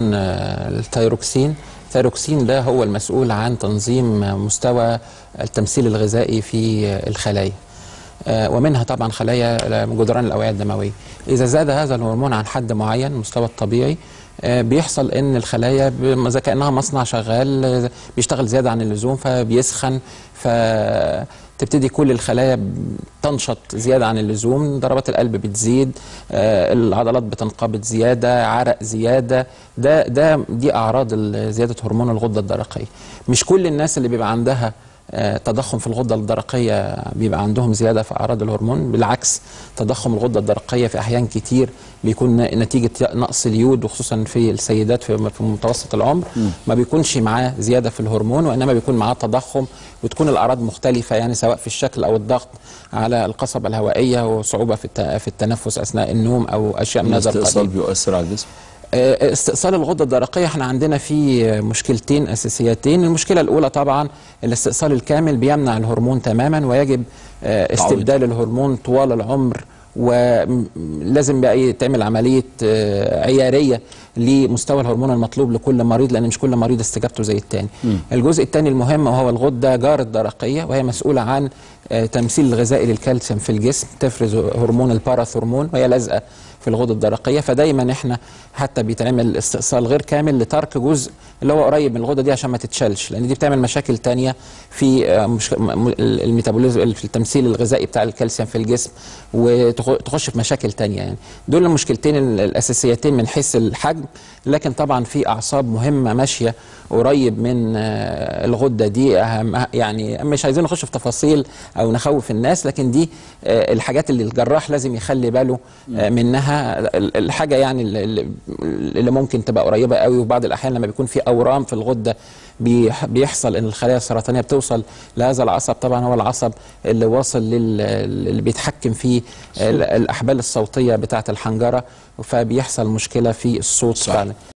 الثيروكسين الثيروكسين ده هو المسؤول عن تنظيم مستوى التمثيل الغذائي في الخلايا آه، ومنها طبعا خلايا جدران الاوعيه الدمويه اذا زاد هذا الهرمون عن حد معين المستوى الطبيعي آه، بيحصل ان الخلايا ب- زي كانها مصنع شغال آه، بيشتغل زياده عن اللزوم فبيسخن فتبتدي كل الخلايا تنشط زياده عن اللزوم ضربات القلب بتزيد آه، العضلات بتنقبض زياده عرق زياده ده ده دي اعراض ال- زياده هرمون الغده الدرقيه مش كل الناس اللي بيبقى عندها آه، تضخم في الغده الدرقيه بيبقى عندهم زياده في اعراض الهرمون بالعكس تضخم الغده الدرقيه في احيان كتير بيكون نتيجه نقص اليود وخصوصا في السيدات في في متوسط العمر ما بيكونش معاه زياده في الهرمون وانما بيكون معاه تضخم وتكون الاعراض مختلفه يعني سواء في الشكل او الضغط على القصبه الهوائيه وصعوبه في الت- في التنفس اثناء النوم او اشياء من هذا الاستئصال القبيل بيؤثر على الجسم آه، استئصال الغده الدرقيه احنا عندنا فيه مشكلتين اساسيتين المشكله الاولى طبعا الاستئصال الكامل بيمنع الهرمون تماما ويجب آه، استبدال الهرمون طوال العمر ولازم بقى يتعمل عمليه آه، عياريه لمستوى الهرمون المطلوب لكل مريض لان مش كل مريض استجابته زي الثاني الجزء الثاني المهم وهو الغده جار الدرقيه وهي مسؤوله عن آه، تمثيل الغذائي للكالسيوم في الجسم تفرز هرمون الباراثورمون وهي لازقه في الغده الدرقيه فدايما احنا حتى بيتعمل استئصال غير كامل لترك جزء اللي هو قريب من الغده دي عشان ما تتشالش لان دي بتعمل مشاكل تانية في آه، مش م- م- الميتابوليزم في التمثيل الغذائي بتاع الكالسيوم في الجسم وتخش في مشاكل تانية يعني دول المشكلتين ال- الاساسيتين من حيث الحجم لكن طبعا في اعصاب مهمه ماشيه قريب من آه، الغده دي اهم يعني مش عايزين نخش في تفاصيل او نخوف الناس لكن دي آه، الحاجات اللي الجراح لازم يخلي باله آه، منها ال- الحاجه يعني اللي, اللي ممكن تبقى قريبه قوي وبعض الاحيان لما بيكون في اورام في الغده بيح- بيحصل ان الخلايا السرطانيه بتوصل لهذا العصب طبعا هو العصب اللي واصل لل اللي بيتحكم في ال- الاحبال الصوتيه بتاعه الحنجره فبيحصل مشكله في الصوت صح. فعلا